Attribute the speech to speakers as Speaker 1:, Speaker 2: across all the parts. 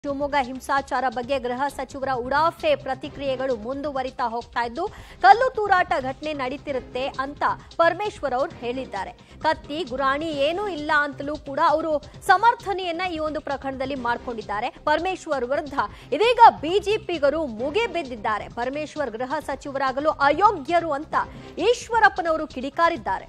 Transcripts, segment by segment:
Speaker 1: ಶಿವಮೊಗ್ಗ ಹಿಂಸಾಚಾರ ಬಗ್ಗೆ ಗೃಹ ಸಚಿವರ ಉಡಾಫೆ ಪ್ರತಿಕ್ರಿಯೆಗಳು ಮುಂದುವರಿತಾ ಹೋಗ್ತಾ ಇದ್ದು ಕಲ್ಲು ತೂರಾಟ ಘಟನೆ ನಡೀತಿರುತ್ತೆ ಅಂತ ಪರಮೇಶ್ವರ್ ಅವರು ಹೇಳಿದ್ದಾರೆ ಕತ್ತಿ ಗುರಾಣಿ ಏನೂ ಇಲ್ಲ ಅಂತಲೂ ಕೂಡ ಅವರು ಸಮರ್ಥನೆಯನ್ನ ಈ ಒಂದು ಪ್ರಕರಣದಲ್ಲಿ ಮಾಡಿಕೊಂಡಿದ್ದಾರೆ ಪರಮೇಶ್ವರ್ ವಿರುದ್ಧ ಇದೀಗ ಬಿಜೆಪಿಗರು ಮುಗಿ ಬಿದ್ದಿದ್ದಾರೆ ಪರಮೇಶ್ವರ್ ಗೃಹ ಸಚಿವರಾಗಲು ಅಯೋಗ್ಯರು ಅಂತ ಈಶ್ವರಪ್ಪನವರು ಕಿಡಿಕಾರಿದ್ದಾರೆ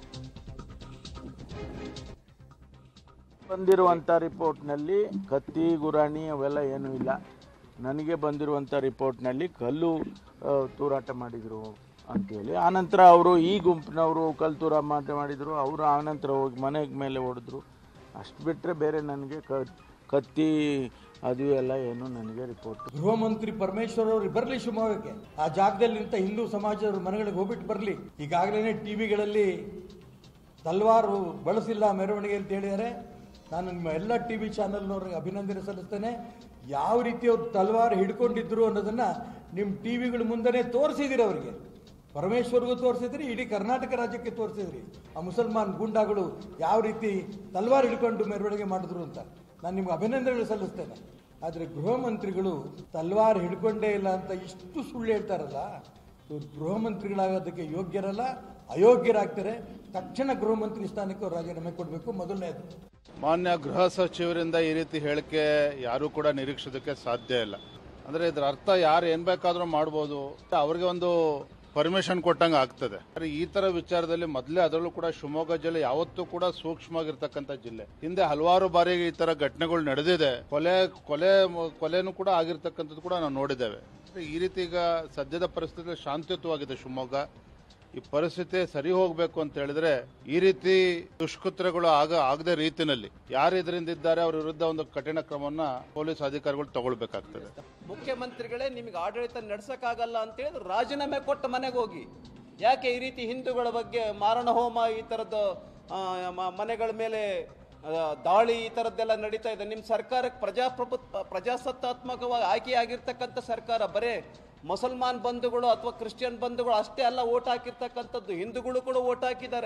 Speaker 2: ಬಂದಿರುವಂಥ ರಿಪೋರ್ಟ್ನಲ್ಲಿ ಕತ್ತಿ ಗುರಾಣಿ ಅವೆಲ್ಲ ಏನೂ ಇಲ್ಲ ನನಗೆ ಬಂದಿರುವಂಥ ರಿಪೋರ್ಟ್ನಲ್ಲಿ ಕಲ್ಲು ಆ, ತೂರಾಟ ಮಾಡಿದರು ಅಂತೇಳಿ ಆನಂತರ ಅವರು ಈ ಗುಂಪಿನವರು ಕಲ್ಲು ತೂರಾಟ ಮಾಡಿದರು ಅವರು ಆನಂತರ ಹೋಗಿ ಮನೆ ಮೇಲೆ ಹೊಡೆದ್ರು ಅಷ್ಟು ಬಿಟ್ಟರೆ ಬೇರೆ ನನಗೆ ಕ ಕತ್ತಿ ಅದು ಎಲ್ಲ ಏನು ನನಗೆ ರಿಪೋರ್ಟ್
Speaker 3: ಗೃಹ ಮಂತ್ರಿ ಪರಮೇಶ್ವರ್ ಅವರು ಬರಲಿ ಶಿವಮೊಗ್ಗಕ್ಕೆ ಆ ಜಾಗದಲ್ಲಿ ನಿಂತ ಹಿಂದೂ ಸಮಾಜದವ್ರ ಮನೆಗಳಿಗೆ ಹೋಗ್ಬಿಟ್ಟು ಬರಲಿ ಈಗಾಗಲೇ ಟಿವಿಗಳಲ್ಲಿ ತಲ್ವಾರು ಬಳಸಿಲ್ಲ ಮೆರವಣಿಗೆ ಅಂತ ಹೇಳಿದ್ದಾರೆ ನಾನು ನಿಮ್ಮ ಎಲ್ಲ ಟಿ ವಿ ಚಾನಲ್ನವ್ರಿಗೆ ಅಭಿನಂದನೆ ಸಲ್ಲಿಸ್ತೇನೆ ಯಾವ ರೀತಿ ಅವ್ರು ತಲ್ವಾರು ಹಿಡ್ಕೊಂಡಿದ್ರು ಅನ್ನೋದನ್ನ ನಿಮ್ಮ ಟಿ ವಿಗಳ ಮುಂದೆನೇ ತೋರಿಸಿದಿರಿ ಅವರಿಗೆ ಪರಮೇಶ್ವರ್ಗೂ ತೋರಿಸಿದ್ರಿ ಇಡೀ ಕರ್ನಾಟಕ ರಾಜ್ಯಕ್ಕೆ ತೋರಿಸಿದ್ರಿ ಆ ಮುಸಲ್ಮಾನ್ ಗೂಂಡಾಗಳು ಯಾವ ರೀತಿ ತಲ್ವಾರ್ ಹಿಡ್ಕೊಂಡು ಮೆರವಣಿಗೆ ಮಾಡಿದ್ರು ಅಂತ ನಾನು ನಿಮ್ಗೆ ಅಭಿನಂದನೆಗಳು ಸಲ್ಲಿಸ್ತೇನೆ ಆದರೆ ಗೃಹ ಮಂತ್ರಿಗಳು ತಲ್ವಾರ್ ಹಿಡ್ಕೊಂಡೇ ಇಲ್ಲ ಅಂತ ಇಷ್ಟು ಸುಳ್ಳು ಹೇಳ್ತಾರಲ್ಲ ಇವ್ರು ಗೃಹ ಮಂತ್ರಿಗಳಾಗೋದಕ್ಕೆ ಯೋಗ್ಯರಲ್ಲ ಅಯೋಗ್ಯರಾಗ್ತಾರೆ ತಕ್ಷಣ ಗೃಹ ಮಂತ್ರಿ ಸ್ಥಾನಕ್ಕೆ ಅವ್ರು ರಾಜೀನಾಮೆ ಕೊಡಬೇಕು ಮೊದಲನೇದು
Speaker 4: ಮಾನ್ಯ ಗೃಹ ಸಚಿವರಿಂದ ಈ ರೀತಿ ಹೇಳಿಕೆ ಯಾರು ಕೂಡ ನಿರೀಕ್ಷಿಸೋದಕ್ಕೆ ಸಾಧ್ಯ ಇಲ್ಲ ಅಂದ್ರೆ ಇದ್ರ ಅರ್ಥ ಯಾರು ಏನ್ ಬೇಕಾದ್ರೂ ಮಾಡ್ಬೋದು ಅವ್ರಿಗೆ ಒಂದು ಪರ್ಮಿಷನ್ ಕೊಟ್ಟಂಗೆ ಆಗ್ತದೆ ಆದ್ರೆ ಈ ತರ ವಿಚಾರದಲ್ಲಿ ಮೊದಲೇ ಅದರಲ್ಲೂ ಕೂಡ ಶಿವಮೊಗ್ಗ ಜಿಲ್ಲೆ ಯಾವತ್ತೂ ಕೂಡ ಸೂಕ್ಷ್ಮವಾಗಿರ್ತಕ್ಕಂಥ ಜಿಲ್ಲೆ ಹಿಂದೆ ಹಲವಾರು ಬಾರಿ ಈ ತರ ಘಟನೆಗಳು ನಡೆದಿದೆ ಕೊಲೆ ಕೊಲೆ ಕೊಲೆನೂ ಕೂಡ ಆಗಿರ್ತಕ್ಕಂಥದ್ದು ಕೂಡ ನಾವು ನೋಡಿದ್ದೇವೆ ಈ ರೀತಿ ಈಗ ಸದ್ಯದ ಪರಿಸ್ಥಿತಿ ಶಾಂತಿಯುತವಾಗಿದೆ ಶಿವಮೊಗ್ಗ ಈ ಪರಿಸ್ಥಿತಿ ಸರಿ ಹೋಗಬೇಕು ಅಂತ ಹೇಳಿದ್ರೆ ಈ ರೀತಿ ದುಷ್ಕೃತ್ಯಗಳು ಆಗ ಆಗದ ರೀತಿನಲ್ಲಿ ಯಾರು ಇದರಿಂದ ಇದ್ದಾರೆ ಅವರ ವಿರುದ್ಧ ಒಂದು ಕಠಿಣ ಕ್ರಮವನ್ನ ಪೊಲೀಸ್ ಅಧಿಕಾರಿಗಳು ತಗೊಳ್ಬೇಕಾಗ್ತದೆ
Speaker 5: ಮುಖ್ಯಮಂತ್ರಿಗಳೇ ನಿಮಗೆ ಆಡಳಿತ ನಡೆಸಕ್ಕಾಗಲ್ಲ ಅಂತ ಹೇಳಿದ್ರೆ ರಾಜೀನಾಮೆ ಕೊಟ್ಟ ಮನೆಗೆ ಹೋಗಿ ಯಾಕೆ ಈ ರೀತಿ ಹಿಂದೂಗಳ ಬಗ್ಗೆ ಮಾರಣ ಹೋಮ ಈ ಥರದ್ದು ಆ, ಮ- ಮನೆಗಳ ಮೇಲೆ ಆ, ದಾಳಿ ಈ ಥರದ್ದೆಲ್ಲ ನಡೀತಾ ಇದೆ ನಿಮ್ಮ ಸರ್ಕಾರಕ್ಕೆ ಪ್ರಜಾಪ್ರಭುತ್ವ ಪ್ರಜಾಸತ್ತಾತ್ಮಕವಾಗಿ ಆಯ್ಕೆಯಾಗಿರ್ತಕ್ಕಂಥ ಸರ್ಕಾರ ಬರೇ ಮುಸಲ್ಮಾನ್ ಬಂಧುಗಳು ಅಥವಾ ಕ್ರಿಶ್ಚಿಯನ್ ಬಂಧುಗಳು ಅಷ್ಟೇ ಅಲ್ಲ ಓಟ್ ಹಾಕಿರ್ತಕ್ಕಂಥದ್ದು ಹಿಂದೂಗಳು ಕೂಡ ಓಟ್ ಹಾಕಿದ್ದಾರೆ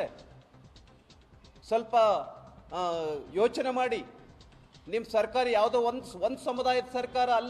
Speaker 5: ಸ್ವಲ್ಪ ಆ, ಯೋಚನೆ ಮಾಡಿ ನಿಮ್ಮ ಸರ್ಕಾರ ಯಾವುದೋ ಒಂದು ಒಂದು ಸಮುದಾಯದ ಸರ್ಕಾರ ಅಲ್ಲ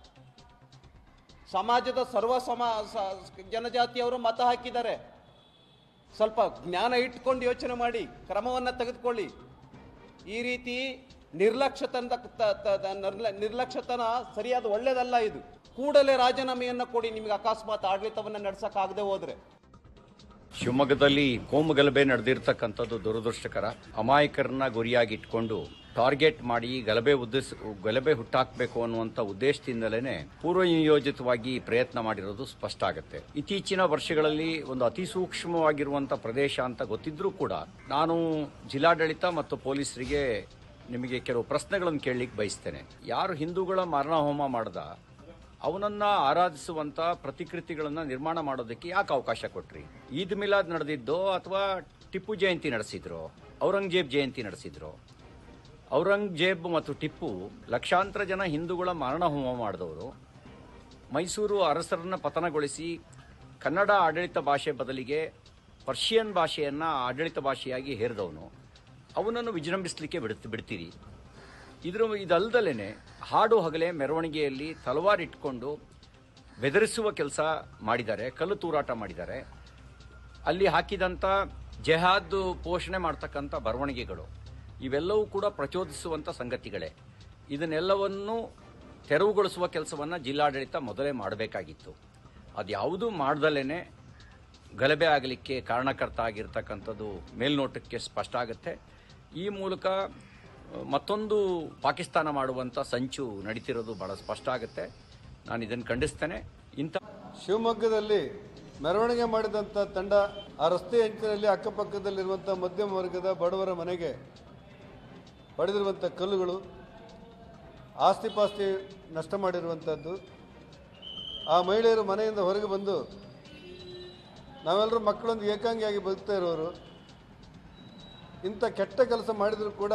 Speaker 5: ಸಮಾಜದ ಸರ್ವ ಸಮ ಸ- ಜನಜಾತಿಯವರು ಮತ ಹಾಕಿದ್ದಾರೆ ಸ್ವಲ್ಪ ಜ್ಞಾನ ಇಟ್ಕೊಂಡು ಯೋಚನೆ ಮಾಡಿ ಕ್ರಮವನ್ನು ತೆಗೆದುಕೊಳ್ಳಿ ಈ ರೀತಿ ನಿರ್ಲಕ್ಷ್ಯತನದ ತ- ತ- ತ- ನಿರ್ಲ- ನಿರ್ಲಕ್ಷ್ಯತನ ಸರಿಯಾದ ಒಳ್ಳೇದಲ್ಲ ಇದು ಕೂಡಲೇ ರಾಜೀನಾಮೆಯನ್ನು ಕೊಡಿ ನಿಮಗೆ ಅಕಸ್ಮಾತ್ ಆಡಳಿತವನ್ನು ನಡೆಸಕ್ಕಾಗದೆ ಹೋದ್ರೆ
Speaker 6: ಶಿವಮೊಗ್ಗದಲ್ಲಿ ಕೋಮು ಗಲಭೆ ನಡೆದಿರ್ತಕ್ಕಂಥದ್ದು ದುರದೃಷ್ಟಕರ ಅಮಾಯಕರನ್ನ ಗುರಿಯಾಗಿಟ್ಕೊಂಡು ಟಾರ್ಗೆಟ್ ಮಾಡಿ ಗಲಭೆ ಉದ್ದೇಶ ಗಲಭೆ ಹುಟ್ಟಾಕಬೇಕು ಅನ್ನುವಂಥ ಉದ್ದೇಶದಿಂದಲೇ ಪೂರ್ವ ನಿಯೋಜಿತವಾಗಿ ಪ್ರಯತ್ನ ಮಾಡಿರೋದು ಸ್ಪಷ್ಟ ಆಗುತ್ತೆ ಇತ್ತೀಚಿನ ವರ್ಷಗಳಲ್ಲಿ ಒಂದು ಅತಿ ಸೂಕ್ಷ್ಮವಾಗಿರುವಂಥ ಪ್ರದೇಶ ಅಂತ ಗೊತ್ತಿದ್ರೂ ಕೂಡ ನಾನು ಜಿಲ್ಲಾಡಳಿತ ಮತ್ತು ಪೊಲೀಸರಿಗೆ ನಿಮಗೆ ಕೆಲವು ಪ್ರಶ್ನೆಗಳನ್ನು ಕೇಳಲಿಕ್ಕೆ ಬಯಸ್ತೇನೆ ಯಾರು ಹಿಂದೂಗಳ ಮರಣ ಹೋಮ ಮಾಡ್ದ ಅವನನ್ನ ಆರಾಧಿಸುವಂತ ಪ್ರತಿಕೃತಿಗಳನ್ನ ನಿರ್ಮಾಣ ಮಾಡೋದಕ್ಕೆ ಯಾಕೆ ಅವಕಾಶ ಕೊಟ್ರಿ ಈದ್ ಮಿಲಾದ್ ನಡೆದಿದ್ದೋ ಅಥವಾ ಟಿಪ್ಪು ಜಯಂತಿ ನಡೆಸಿದ್ರು ಔರಂಗಜೇಬ್ ಜಯಂತಿ ನಡೆಸಿದ್ರು ಔರಂಗಜೇಬ್ ಮತ್ತು ಟಿಪ್ಪು ಲಕ್ಷಾಂತರ ಜನ ಹಿಂದೂಗಳ ಮರಣ ಹೋಮ ಮಾಡಿದವರು ಮೈಸೂರು ಅರಸರನ್ನ ಪತನಗೊಳಿಸಿ ಕನ್ನಡ ಆಡಳಿತ ಭಾಷೆ ಬದಲಿಗೆ ಪರ್ಷಿಯನ್ ಭಾಷೆಯನ್ನ ಆಡಳಿತ ಭಾಷೆಯಾಗಿ ಹೇರಿದವನು ಅವನನ್ನು ವಿಜೃಂಭಿಸಲಿಕ್ಕೆ ಬಿಡ್ತಿ ಬಿಡ್ತೀರಿ ಇದ್ರ ಇದಲ್ದಲೇ ಹಾಡು ಹಗಲೇ ಮೆರವಣಿಗೆಯಲ್ಲಿ ತಲವಾರ್ ಇಟ್ಕೊಂಡು ಬೆದರಿಸುವ ಕೆಲಸ ಮಾಡಿದ್ದಾರೆ ಕಲ್ಲು ತೂರಾಟ ಮಾಡಿದ್ದಾರೆ ಅಲ್ಲಿ ಹಾಕಿದಂಥ ಜೆಹಾದ್ ಪೋಷಣೆ ಮಾಡ್ತಕ್ಕಂಥ ಬರವಣಿಗೆಗಳು ಇವೆಲ್ಲವೂ ಕೂಡ ಪ್ರಚೋದಿಸುವಂಥ ಸಂಗತಿಗಳೇ ಇದನ್ನೆಲ್ಲವನ್ನು ತೆರವುಗೊಳಿಸುವ ಕೆಲಸವನ್ನು ಜಿಲ್ಲಾಡಳಿತ ಮೊದಲೇ ಮಾಡಬೇಕಾಗಿತ್ತು ಅದ್ಯಾವುದೂ ಮಾಡ್ದಲೇ ಗಲಭೆ ಆಗಲಿಕ್ಕೆ ಕಾರಣಕರ್ತ ಆಗಿರ್ತಕ್ಕಂಥದ್ದು ಮೇಲ್ನೋಟಕ್ಕೆ ಸ್ಪಷ್ಟ ಆಗುತ್ತೆ ಈ ಮೂಲಕ ಅಹ್, ಮತ್ತೊಂದು ಪಾಕಿಸ್ತಾನ ಮಾಡುವಂಥ ಸಂಚು ನಡೀತಿರೋದು ಬಹಳ ಸ್ಪಷ್ಟ ಆಗುತ್ತೆ ನಾನು ಇದನ್ನು ಖಂಡಿಸ್ತೇನೆ ಇಂಥ
Speaker 7: ಶಿವಮೊಗ್ಗದಲ್ಲಿ ಮೆರವಣಿಗೆ ಮಾಡಿದಂಥ ತಂಡ ಆ ರಸ್ತೆ ಅಂಚಿನಲ್ಲಿ ಅಕ್ಕಪಕ್ಕದಲ್ಲಿರುವಂಥ ಮಧ್ಯಮ ವರ್ಗದ ಬಡವರ ಮನೆಗೆ ಹೊಡೆದಿರುವಂಥ ಕಲ್ಲುಗಳು ಆಸ್ತಿಪಾಸ್ತಿ ನಷ್ಟ ಮಾಡಿರುವಂಥದ್ದು ಆ ಮಹಿಳೆಯರು ಮನೆಯಿಂದ ಹೊರಗೆ ಬಂದು ನಾವೆಲ್ಲರೂ ಮಕ್ಕಳೊಂದು ಏಕಾಂಗಿಯಾಗಿ ಬದುಕ್ತಾ ಇರೋರು ಇಂಥ ಕೆಟ್ಟ ಕೆಲಸ ಮಾಡಿದರೂ ಕೂಡ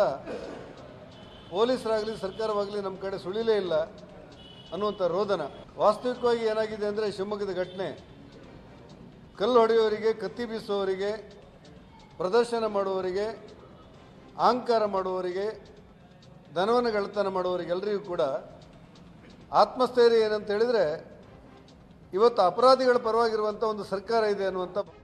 Speaker 7: ಪೊಲೀಸರಾಗಲಿ ಸರ್ಕಾರವಾಗಲಿ ನಮ್ಮ ಕಡೆ ಸುಳಿಲೇ ಇಲ್ಲ ಅನ್ನುವಂಥ ರೋದನ ವಾಸ್ತವಿಕವಾಗಿ ಏನಾಗಿದೆ ಅಂದರೆ ಶಿವಮೊಗ್ಗದ ಘಟನೆ ಕಲ್ಲು ಹೊಡೆಯುವವರಿಗೆ ಕತ್ತಿ ಬೀಸುವವರಿಗೆ ಪ್ರದರ್ಶನ ಮಾಡುವವರಿಗೆ ಅಹಂಕಾರ ಮಾಡುವವರಿಗೆ ಧನವನ್ನು ಗೆಳತನ ಮಾಡುವವರಿಗೆಲ್ಲರಿಗೂ ಕೂಡ ಆತ್ಮಸ್ಥೈರ್ಯ ಏನಂತ ಹೇಳಿದರೆ ಇವತ್ತು ಅಪರಾಧಿಗಳ ಪರವಾಗಿರುವಂಥ ಒಂದು ಸರ್ಕಾರ ಇದೆ ಅನ್ನುವಂಥ